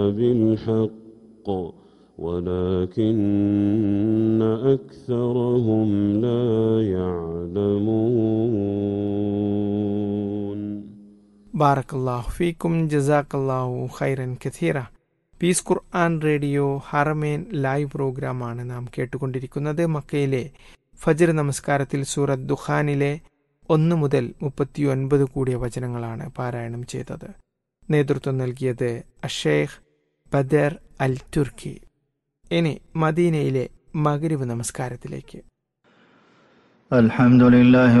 بالحق ولكن أكثرهم لا يعلمون ബാറക്കല്ലാഹു ഫീക്കും ജസാക്കല്ലാഹു ഖൈറൻ കഥീറ peace Quran radio Haramain live പ്രോഗ്രാമാണ് നാം കേട്ടുകൊണ്ടിരിക്കുന്നത് മക്കയിലെ ഫജർ നമസ്കാരത്തിൽ സൂറത്ത് ദുഖാനിലെ ഒന്ന് മുതൽ മുപ്പത്തിയൊൻപത് കൂടിയ വചനങ്ങളാണ് പാരായണം ചെയ്തത് നേതൃത്വം നൽകിയത് അഷേഖ് ബദർ അൽ തുർക്കി ഇനി മദീനയിലെ മകരിവ് നമസ്കാരത്തിലേക്ക് الحمد لله